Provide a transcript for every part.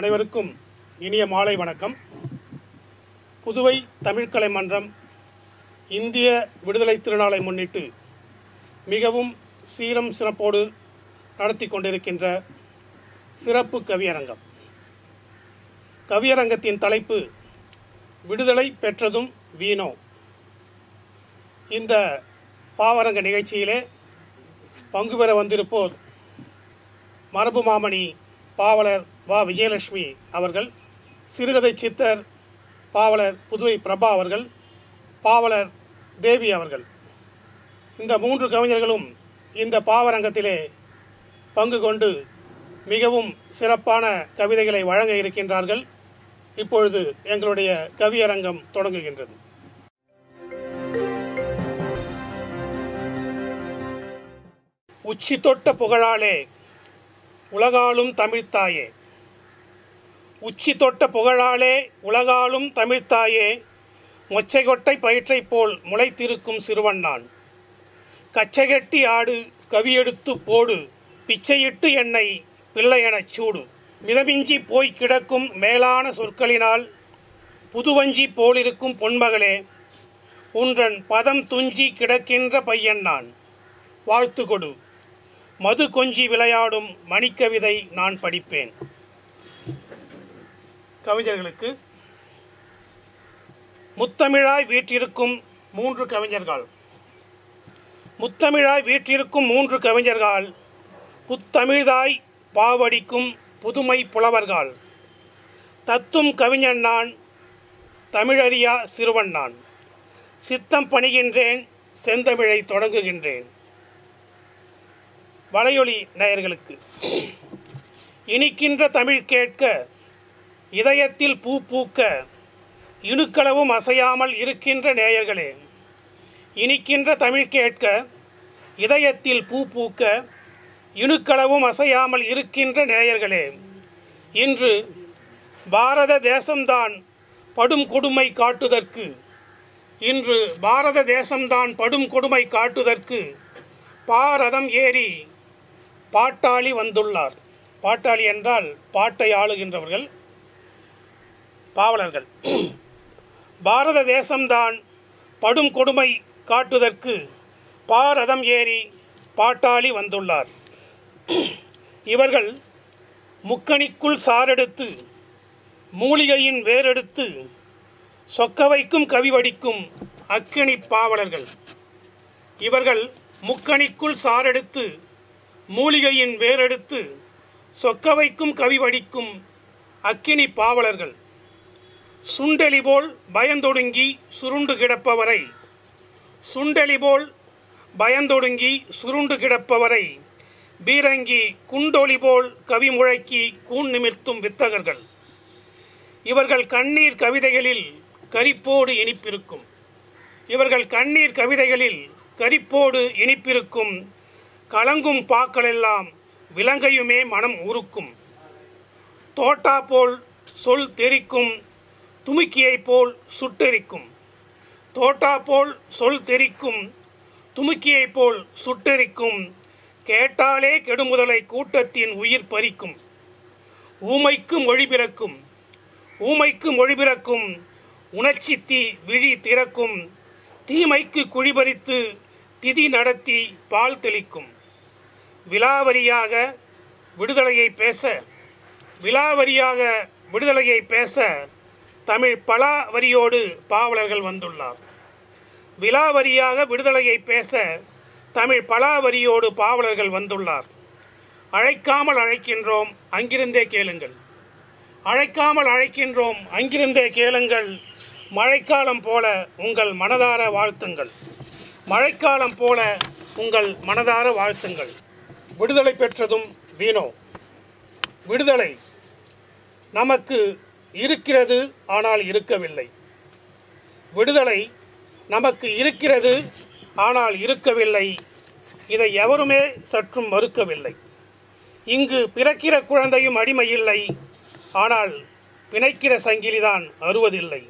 அனைவருக்கும் இனிய மாலை வணக்கம் புதுவை தமிழ்க்கலை மன்றம் இந்திய விடுதலை திருநாளை முன்னிட்டு மிகவும் சீரம் சிறப்போடு நடத்தி கொண்டிருக்கின்ற சிறப்பு கவியரங்கம் கவியரங்கத்தின் தலைப்பு விடுதலை பெற்றதும் வீணோ இந்த பாவரங்க நிகழ்ச்சியிலே பங்கு பெற வந்திருப்போர் மரபு மாமணி பாவலர் வா விஜயலட்சுமி அவர்கள் சிறுகதை சித்தர் பாவலர் புதுவை பிரபா அவர்கள் பாவலர் தேவி அவர்கள் இந்த மூன்று கவிஞர்களும் இந்த பாவரங்கத்திலே பங்கு கொண்டு மிகவும் சிறப்பான கவிதைகளை வழங்க இருக்கின்றார்கள் இப்பொழுது எங்களுடைய கவியரங்கம் தொடங்குகின்றது உச்சி தொட்ட புகழாலே உலகாலும் தமிழ்த்தாயே உச்சி தொட்ட புகழாலே உலகாலும் தமிழ்த்தாயே மொச்சைகொட்டை பயிற்றைப் போல் முளைத்திருக்கும் சிறுவன் நான் கச்சைகட்டி ஆடு கவியெடுத்து போடு பிச்சையிட்டு என்னை பிள்ளையெனச் சூடு மிதமிஞ்சி போய் கிடக்கும் மேலான சொற்களினால் புதுவஞ்சி போலிருக்கும் பொன்மகளே உன்றன் பதம் துஞ்சி கிடக்கின்ற பையன் நான் வாழ்த்து கொடு மது கொஞ்சி விளையாடும் மணிக்கவிதை நான் படிப்பேன் கவிஞர்களுக்கு முத்தமிழாய் வீற்றிருக்கும் மூன்று கவிஞர்கள் முத்தமிழாய் வீற்றிருக்கும் மூன்று கவிஞர்கள் புத்தமிழ்தாய் பாவடிக்கும் புதுமை புலவர்கள் தத்தும் கவிஞன் நான் தமிழறியா சிறுவன் நான் சித்தம் பணிகின்றேன் செந்தமிழை தொடங்குகின்றேன் வலையொலி நேயர்களுக்கு இனிக்கின்ற தமிழ் கேட்க இதயத்தில் பூ பூக்க இணுக்களவும் அசையாமல் இருக்கின்ற நேயர்களே இனிக்கின்ற தமிழ் கேட்க இதயத்தில் பூ பூக்க இணுக்களவும் அசையாமல் இருக்கின்ற நேயர்களே இன்று பாரத தேசம்தான் படும் கொடுமை காட்டுதற்கு இன்று பாரத தேசம்தான் படும் கொடுமை காட்டுதற்கு பாரதம் ஏறி பாட்டாளி வந்துள்ளார் பாட்டாளி என்றால் பாட்டை ஆளுகின்றவர்கள் பாவலர்கள் பாரத தேசம்தான் படும் கொடுமை காட்டுதற்கு பாரதம் ஏறி பாட்டாளி வந்துள்ளார் இவர்கள் முக்கணிக்குள் சாரெடுத்து மூலிகையின் வேரெடுத்து சொக்க வைக்கும் கவி வடிக்கும் அக்கினி பாவலர்கள் இவர்கள் முக்கணிக்குள் சாரெடுத்து மூலிகையின் வேரெடுத்து சொக்க வைக்கும் கவி வடிக்கும் அக்கினி பாவலர்கள் சுண்டெலி போல் பயந்தொடுங்கி சுருண்டு கிடப்பவரை சுண்டெலி போல் பயந்தொடுங்கி சுருண்டு கிடப்பவரை பீரங்கி குண்டொலி போல் கவி முழக்கி கூன் நிமிர்த்தும் வித்தகர்கள் இவர்கள் கண்ணீர் கவிதைகளில் கரிப்போடு இனிப்பிருக்கும் இவர்கள் கண்ணீர் கவிதைகளில் கரிப்போடு இனிப்பிருக்கும் கலங்கும் பாக்களெல்லாம் விலங்கையுமே மனம் உருக்கும் தோட்டா போல் சொல் தெரிக்கும் துமுக்கியைப் போல் சுட்டெரிக்கும் தோட்டா போல் சொல் தெரிக்கும் துமுக்கியைப் போல் சுட்டெரிக்கும் கேட்டாலே கெடுமுதலை கூட்டத்தின் உயிர் பறிக்கும் ஊமைக்கு மொழி பிறக்கும் ஊமைக்கு மொழி பிறக்கும் உணர்ச்சி தீ விழி திறக்கும் தீமைக்கு குழிபறித்து திதி நடத்தி பால் தெளிக்கும் விலாவரியாக விடுதலையை பேச விலாவரியாக விடுதலையை பேச தமிழ் பலா வரியோடு பாவலர்கள் வந்துள்ளார் விலாவரியாக விடுதலையை பேச தமிழ் பலா வரியோடு பாவலர்கள் வந்துள்ளார் அழைக்காமல் அழைக்கின்றோம் அங்கிருந்தே கேளுங்கள் அழைக்காமல் அழைக்கின்றோம் அங்கிருந்தே கேளுங்கள் மழைக்காலம் போல உங்கள் மனதார வாழ்த்துங்கள் மழைக்காலம் போல உங்கள் மனதார வாழ்த்துங்கள் விடுதலை பெற்றதும் வீணோ விடுதலை நமக்கு இருக்கிறது ஆனால் இருக்கவில்லை விடுதலை நமக்கு இருக்கிறது ஆனால் இருக்கவில்லை இதை எவருமே சற்றும் மறுக்கவில்லை இங்கு பிறக்கிற குழந்தையும் அடிமை இல்லை ஆனால் பிணைக்கிற சங்கிலிதான் அறுவதில்லை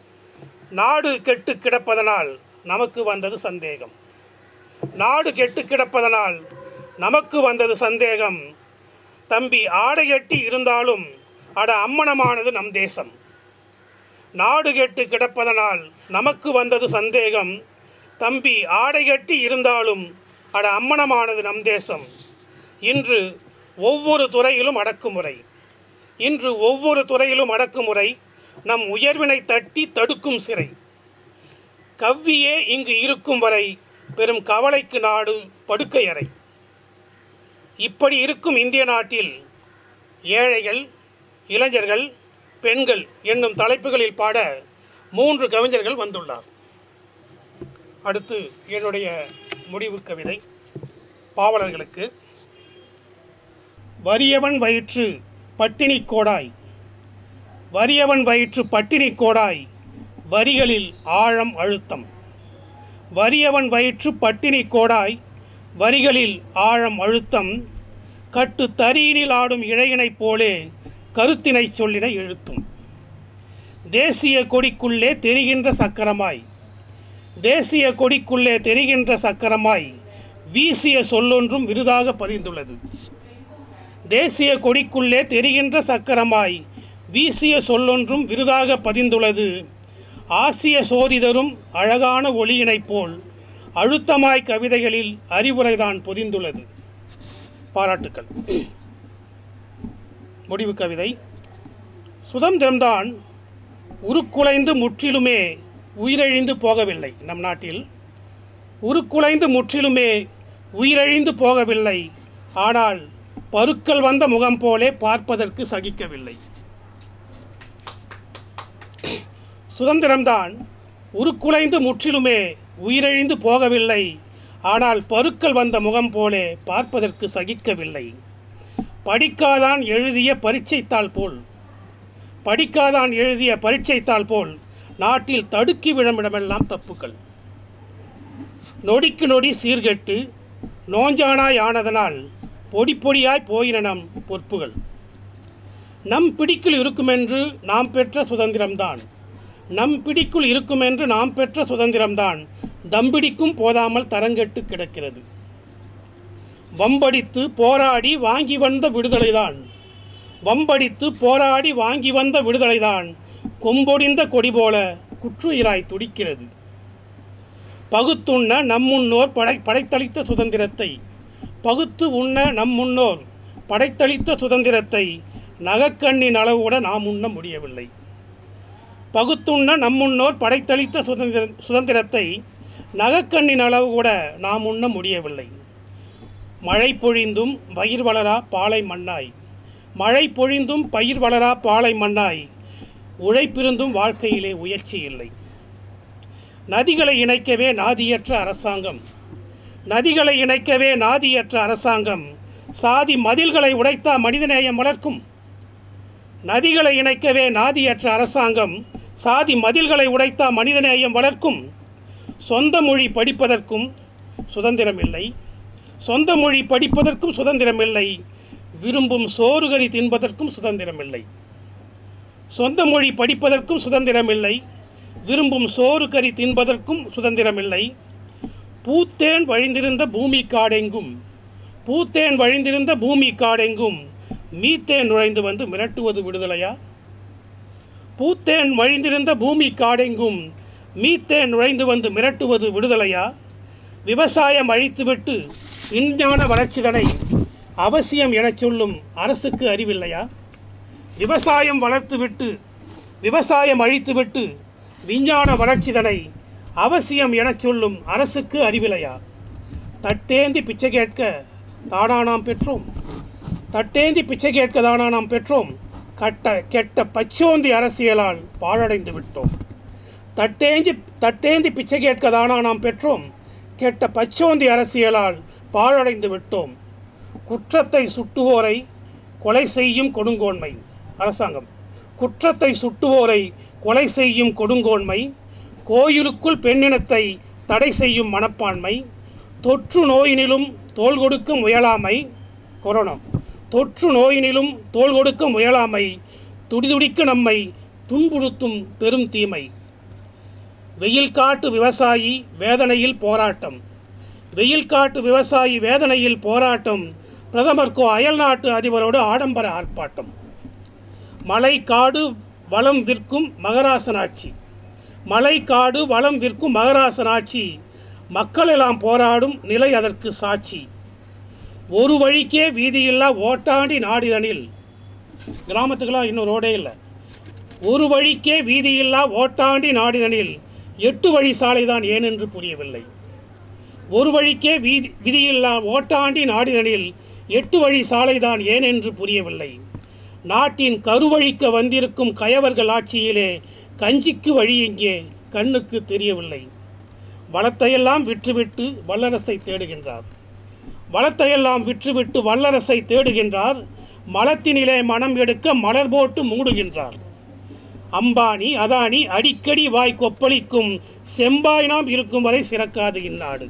நாடு கெட்டு கிடப்பதனால் நமக்கு வந்தது சந்தேகம் நாடு கெட்டு கிடப்பதனால் நமக்கு வந்தது சந்தேகம் தம்பி ஆடை கட்டி இருந்தாலும் அட அம்மனமானது நம் தேசம் நாடு கெட்டு கிடப்பதனால் நமக்கு வந்தது சந்தேகம் தம்பி ஆடை கட்டி இருந்தாலும் அட அம்மனமானது நம் தேசம் இன்று ஒவ்வொரு துறையிலும் அடக்குமுறை இன்று ஒவ்வொரு துறையிலும் அடக்குமுறை நம் உயர்வினை தட்டி தடுக்கும் சிறை கவ்வியே இங்கு இருக்கும் வரை பெரும் கவலைக்கு நாடு படுக்கையறை இப்படி இருக்கும் இந்திய நாட்டில் ஏழைகள் இளைஞர்கள் பெண்கள் என்னும் தலைப்புகளில் பாட மூன்று கவிஞர்கள் வந்துள்ளார் அடுத்து என்னுடைய முடிவு கவிதை பாவலர்களுக்கு வறியவன் வயிற்று பட்டினி கோடாய் வறியவன் வயிற்று பட்டினி கோடாய் வரிகளில் ஆழம் அழுத்தம் வறியவன் வயிற்று பட்டினி கோடாய் வரிகளில் ஆழம் அழுத்தம் கட்டு தரியினில் ஆடும் இழையினைப் போலே கருத்தினை சொல்லின எழுத்தும் தேசிய கொடிக்குள்ளே தெரிகின்ற சக்கரமாய் தேசிய கொடிக்குள்ளே தெரிகின்ற சக்கரமாய் வீசிய சொல்லொன்றும் விருதாக பதிந்துள்ளது தேசிய கொடிக்குள்ளே தெரிகின்ற சக்கரமாய் வீசிய சொல்லொன்றும் விருதாக பதிந்துள்ளது ஆசிய சோதிதரும் அழகான ஒளியினைப் போல் அழுத்தமாய் கவிதைகளில் அறிவுரைதான் பொதிந்துள்ளது பாராட்டுக்கள் முடிவு கவிதை சுதந்திரம்தான் உருக்குலைந்து முற்றிலுமே உயிரழிந்து போகவில்லை நம் நாட்டில் உருக்குலைந்து முற்றிலுமே உயிரழிந்து போகவில்லை ஆனால் பருக்கள் வந்த முகம் போலே பார்ப்பதற்கு சகிக்கவில்லை சுதந்திரம்தான் உருக்குலைந்து முற்றிலுமே உயிரழிந்து போகவில்லை ஆனால் பருக்கள் வந்த முகம் போலே பார்ப்பதற்கு சகிக்கவில்லை படிக்காதான் எழுதிய பரீட்சைத்தாள் போல் படிக்காதான் எழுதிய பரீட்சைத்தாள் போல் நாட்டில் தடுக்கி விழமிடமெல்லாம் தப்புக்கள் நொடிக்கு நொடி சீர்கெட்டு நோஞ்சானாய் ஆனதனால் பொடி பொடியாய் போயின நம் பொறுப்புகள் நம் பிடிக்குள் இருக்குமென்று நாம் பெற்ற சுதந்திரம்தான் நம் பிடிக்குள் இருக்குமென்று நாம் பெற்ற சுதந்திரம்தான் தம்பிடிக்கும் போதாமல் தரங்கெட்டு கிடக்கிறது வம்படித்து போராடி வாங்கி வந்த விடுதலைதான் வம்படித்து போராடி வாங்கி வந்த விடுதலைதான் கொம்பொடிந்த கொடி போல குற்றுயிராய் துடிக்கிறது பகுத்துண்ண நம் முன்னோர் படை படைத்தளித்த சுதந்திரத்தை பகுத்து உண்ண நம் முன்னோர் படைத்தளித்த சுதந்திரத்தை நகக்கண்ணின் அளவுட நாம் உண்ண முடியவில்லை பகுத்துண்ண நம் முன்னோர் படைத்தளித்த சுதந்திர சுதந்திரத்தை நகக்கண்ணின் அளவு கூட நாம் உண்ண முடியவில்லை மழை பொழிந்தும் பயிர் வளரா பாலை மண்ணாய் மழை பொழிந்தும் பயிர் வளரா பாலை மண்ணாய் உழைப்பிருந்தும் வாழ்க்கையிலே உயர்ச்சி இல்லை நதிகளை இணைக்கவே நாதியற்ற அரசாங்கம் நதிகளை இணைக்கவே நாதியற்ற அரசாங்கம் சாதி மதில்களை உடைத்தா மனிதநேயம் வளர்க்கும் நதிகளை இணைக்கவே நாதியற்ற அரசாங்கம் சாதி மதில்களை உடைத்தா மனிதநேயம் வளர்க்கும் சொந்த மொழி படிப்பதற்கும் சுதந்திரம் இல்லை சொந்த மொழி படிப்பதற்கும் சுதந்திரம் இல்லை விரும்பும் சோறுகறி தின்பதற்கும் சுதந்திரம் இல்லை சொந்த மொழி படிப்பதற்கும் சுதந்திரம் இல்லை விரும்பும் சோறு கறி தின்பதற்கும் சுதந்திரமில்லை பூத்தேன் வழிந்திருந்த பூமி காடெங்கும் பூத்தேன் வழிந்திருந்த பூமி காடெங்கும் மீத்தேன் நுழைந்து வந்து மிரட்டுவது விடுதலையா பூத்தேன் வழிந்திருந்த பூமி காடெங்கும் மீத்தேன் நுழைந்து வந்து மிரட்டுவது விடுதலையா விவசாயம் அழித்துவிட்டு விஞ்ஞான வளர்ச்சிதனை அவசியம் எனச் சொல்லும் அரசுக்கு அறிவில்லையா விவசாயம் வளர்த்துவிட்டு விவசாயம் அழித்துவிட்டு விஞ்ஞான வளர்ச்சிதனை அவசியம் எனச் சொல்லும் அரசுக்கு அறிவிலையா தட்டேந்தி பிச்சை கேட்க தானா நாம் பெற்றோம் தட்டேந்தி பிச்சை கேட்க தானா நாம் பெற்றோம் கட்ட கெட்ட பச்சோந்தி அரசியலால் பாழடைந்து விட்டோம் தட்டேந்தி தட்டேந்தி பிச்சை கேட்க தானா நாம் பெற்றோம் கெட்ட பச்சோந்தி அரசியலால் பாழடைந்து விட்டோம் குற்றத்தை சுட்டுவோரை கொலை செய்யும் கொடுங்கோன்மை அரசாங்கம் குற்றத்தை சுட்டுவோரை கொலை செய்யும் கொடுங்கோன்மை கோயிலுக்குள் பெண்ணினத்தை தடை செய்யும் மனப்பான்மை தொற்று நோயினிலும் தோள் கொடுக்க முயலாமை கொரோனா தொற்று நோயினிலும் தோள் கொடுக்க முயலாமை துடிதுடிக்க நம்மை துன்புறுத்தும் பெரும் தீமை வெயில் காட்டு விவசாயி வேதனையில் போராட்டம் வெயில் காட்டு விவசாயி வேதனையில் போராட்டம் பிரதமர் கோ அயல்நாட்டு அதிபரோடு ஆடம்பர ஆர்ப்பாட்டம் மலை காடு வளம் விற்கும் மகராசனாட்சி மலை காடு வளம் விற்கும் மகராசனாட்சி மக்களெல்லாம் போராடும் நிலை அதற்கு சாட்சி ஒரு வழிக்கே வீதியில்லா ஓட்டாண்டி நாடிதனில் கிராமத்துக்கெல்லாம் இன்னும் ரோடே இல்லை ஒரு வழிக்கே வீதியில்லா ஓட்டாண்டி நாடிதனில் எட்டு வழி சாலை தான் ஏனென்று புரியவில்லை ஒரு வழிக்கே வீதி விதியில்லா ஓட்டாண்டி நாடிதனில் எட்டு வழி சாலைதான் ஏனென்று புரியவில்லை நாட்டின் கருவழிக்க வந்திருக்கும் கயவர்கள் ஆட்சியிலே கஞ்சிக்கு வழி எங்கே கண்ணுக்கு தெரியவில்லை வளத்தையெல்லாம் விற்றுவிட்டு வல்லரசை தேடுகின்றார் வளத்தையெல்லாம் விற்றுவிட்டு வல்லரசை தேடுகின்றார் மலத்தினிலே மனம் எடுக்க மலர் போட்டு மூடுகின்றார் அம்பானி அதானி அடிக்கடி வாய் கொப்பளிக்கும் செம்பாய் நாம் இருக்கும் வரை சிறக்காது இந்நாடு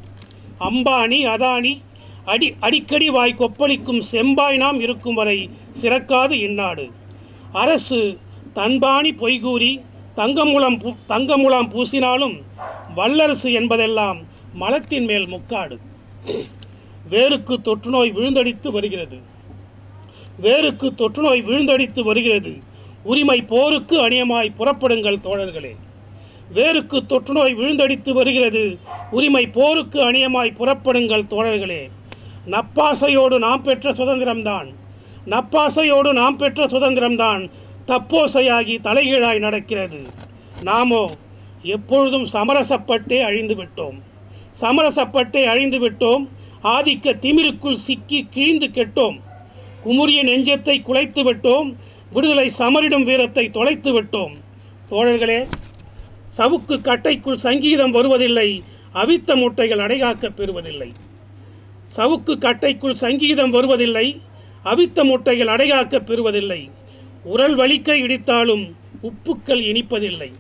அம்பானி அதானி அடி அடிக்கடி வாய் கொப்பளிக்கும் செம்பாய் நாம் இருக்கும் வரை சிறக்காது இந்நாடு அரசு தன்பாணி பொய்கூறி தங்கமுலம் பூ தங்கமுலாம் பூசினாலும் வல்லரசு என்பதெல்லாம் மலத்தின் மேல் முக்காடு வேருக்கு தொற்றுநோய் விழுந்தடித்து வருகிறது வேருக்கு தொற்றுநோய் விழுந்தடித்து வருகிறது உரிமை போருக்கு அணியமாய் புறப்படுங்கள் தோழர்களே வேருக்கு தொற்றுநோய் விழுந்தடித்து வருகிறது உரிமை போருக்கு அணியமாய் புறப்படுங்கள் தோழர்களே நப்பாசையோடு நாம் பெற்ற சுதந்திரம்தான் நப்பாசையோடு நாம் பெற்ற சுதந்திரம்தான் தப்போசையாகி தலைகீழாய் நடக்கிறது நாமோ எப்பொழுதும் சமரசப்பட்டே அழிந்து விட்டோம் சமரசப்பட்டே அழிந்து விட்டோம் ஆதிக்க திமிருக்குள் சிக்கி கிழிந்து கெட்டோம் குமுறிய நெஞ்சத்தை குலைத்து விட்டோம் விடுதலை சமரிடும் வீரத்தை தொலைத்து விட்டோம் தோழர்களே சவுக்கு கட்டைக்குள் சங்கீதம் வருவதில்லை அவித்த முட்டைகள் அடைகாக்கப் பெறுவதில்லை சவுக்கு கட்டைக்குள் சங்கீதம் வருவதில்லை அவித்த முட்டைகள் அடைகாக்கப் பெறுவதில்லை உரல் வலிக்க இடித்தாலும் உப்புக்கள் இனிப்பதில்லை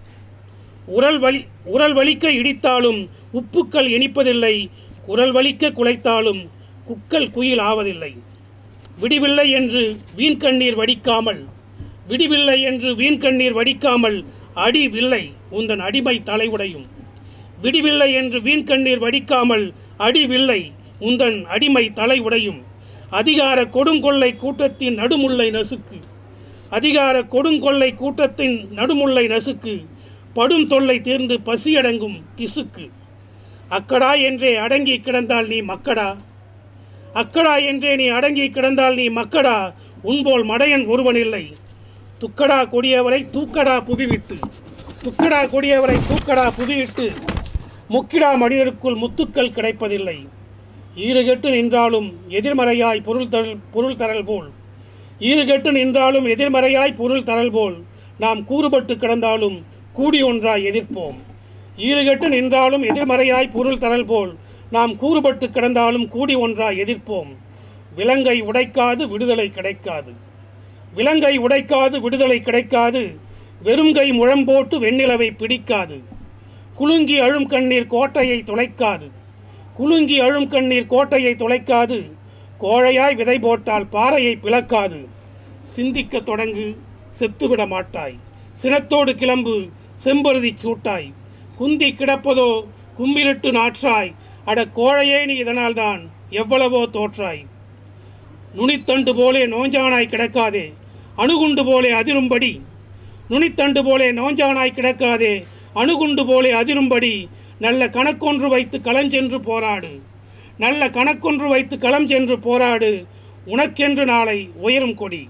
உரல் வலி உரல் வலிக்க இடித்தாலும் உப்புக்கள் இனிப்பதில்லை குரல் வலிக்க குலைத்தாலும் குக்கல் குயில் ஆவதில்லை விடிவில்லை என்று வீண் கண்ணீர் வடிக்காமல் விடிவில்லை என்று வீண் கண்ணீர் வடிக்காமல் அடி வில்லை உந்தன் அடிமை தலைவுடையும் விடிவில்லை என்று வீண் கண்ணீர் வடிக்காமல் அடி வில்லை உந்தன் அடிமை தலை உடையும் அதிகார கொடுங்கொள்ளை கூட்டத்தின் நடுமுல்லை நசுக்கு அதிகார கொடுங்கொள்ளை கூட்டத்தின் நடுமுல்லை நசுக்கு படும் தொல்லை தீர்ந்து பசியடங்கும் திசுக்கு அக்கடா என்றே அடங்கி கிடந்தால் நீ மக்கடா அக்கடா என்றே நீ அடங்கி கிடந்தால் நீ மக்கடா உன்போல் மடையன் ஒருவன் இல்லை துக்கடா கொடியவரை தூக்கடா புவிவிட்டு துக்கடா கொடியவரை தூக்கடா புவிவிட்டு முக்கிடா மனிதருக்குள் முத்துக்கள் கிடைப்பதில்லை ஈறுகெட்டு நின்றாலும் எதிர்மறையாய் பொருள் தரல் பொருள் தரல் போல் ஈறுகெட்டு நின்றாலும் எதிர்மறையாய் பொருள் தரல் போல் நாம் கூறுபட்டு கிடந்தாலும் கூடி ஒன்றாய் எதிர்ப்போம் ஈறுகெட்டு நின்றாலும் எதிர்மறையாய் பொருள் தரல் போல் நாம் கூறுபட்டு கிடந்தாலும் கூடி ஒன்றாய் எதிர்ப்போம் விலங்கை உடைக்காது விடுதலை கிடைக்காது விலங்கை உடைக்காது விடுதலை கிடைக்காது வெறுங்கை முழம்போட்டு வெண்ணிலவை பிடிக்காது குலுங்கி அழும் கண்ணீர் கோட்டையை துளைக்காது குலுங்கி அழும் கண்ணீர் கோட்டையை துளைக்காது கோழையாய் விதை போட்டால் பாறையை பிளக்காது சிந்திக்க தொடங்கு செத்துவிட மாட்டாய் சினத்தோடு கிளம்பு செம்பருதி சூட்டாய் குந்தி கிடப்பதோ கும்மிலிட்டு நாற்றாய் அட கோழையே நீ இதனால்தான் எவ்வளவோ தோற்றாய் நுனித்தண்டு போலே நோஞ்சானாய் கிடக்காதே அணுகுண்டு போலே அதிரும்படி நுனித்தண்டு போலே நோஞ்சானாய் கிடக்காதே அணுகுண்டு போலே அதிரும்படி நல்ல கணக்கொன்று வைத்து களஞ்சென்று போராடு நல்ல கணக்கொன்று வைத்து களம் சென்று போராடு உனக்கென்று நாளை உயரும் கொடி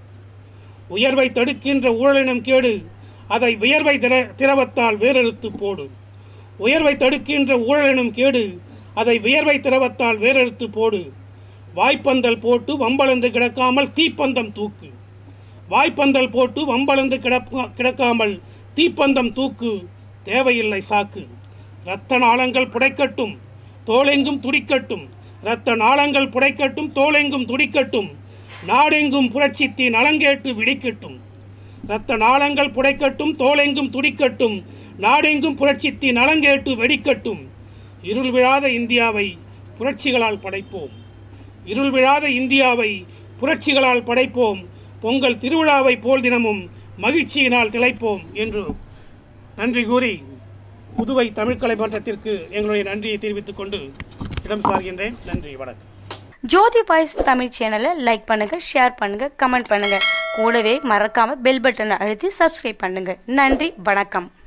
உயர்வை தடுக்கின்ற ஊழலினம் கேடு அதை வியர்வை திர திரவத்தால் வேறெடுத்து போடு உயர்வை தடுக்கின்ற ஊழலினும் கேடு அதை வியர்வை திரவத்தால் வேறெடுத்து போடு வாய்ப்பந்தல் போட்டு வம்பளந்து கிடக்காமல் தீப்பந்தம் தூக்கு வாய்ப்பந்தல் போட்டு வம்பளந்து கிடப்ப கிடக்காமல் தீப்பந்தம் தூக்கு தேவையில்லை சாக்கு இரத்த நாளங்கள் புடைக்கட்டும் தோளெங்கும் துடிக்கட்டும் இரத்த நாளங்கள் புடைக்கட்டும் தோளெங்கும் துடிக்கட்டும் நாடெங்கும் புரட்சித்தி நலங்கேட்டு விடிக்கட்டும் இரத்த நாளங்கள் புடைக்கட்டும் தோளெங்கும் துடிக்கட்டும் நாடெங்கும் புரட்சித்தி நலங்கேட்டு வெடிக்கட்டும் இருள் விழாத இந்தியாவை புரட்சிகளால் படைப்போம் இருள் விழாத இந்தியாவை புரட்சிகளால் படைப்போம் பொங்கல் திருவிழாவை போல் தினமும் மகிழ்ச்சியினால் திளைப்போம் என்று நன்றி கூறி புதுவை தமிழ் கலைமன்றத்திற்கு எங்களுடைய நன்றியை தெரிவித்துக் கொண்டு இடம் சார்கின்றேன் நன்றி வணக்கம் ஜோதி வாய்ஸ் தமிழ் சேனலை லைக் பண்ணுங்க ஷேர் பண்ணுங்க கமெண்ட் பண்ணுங்க கூடவே மறக்காம பெல் பட்டனை அழுத்தி சப்ஸ்கிரைப் பண்ணுங்க நன்றி வணக்கம்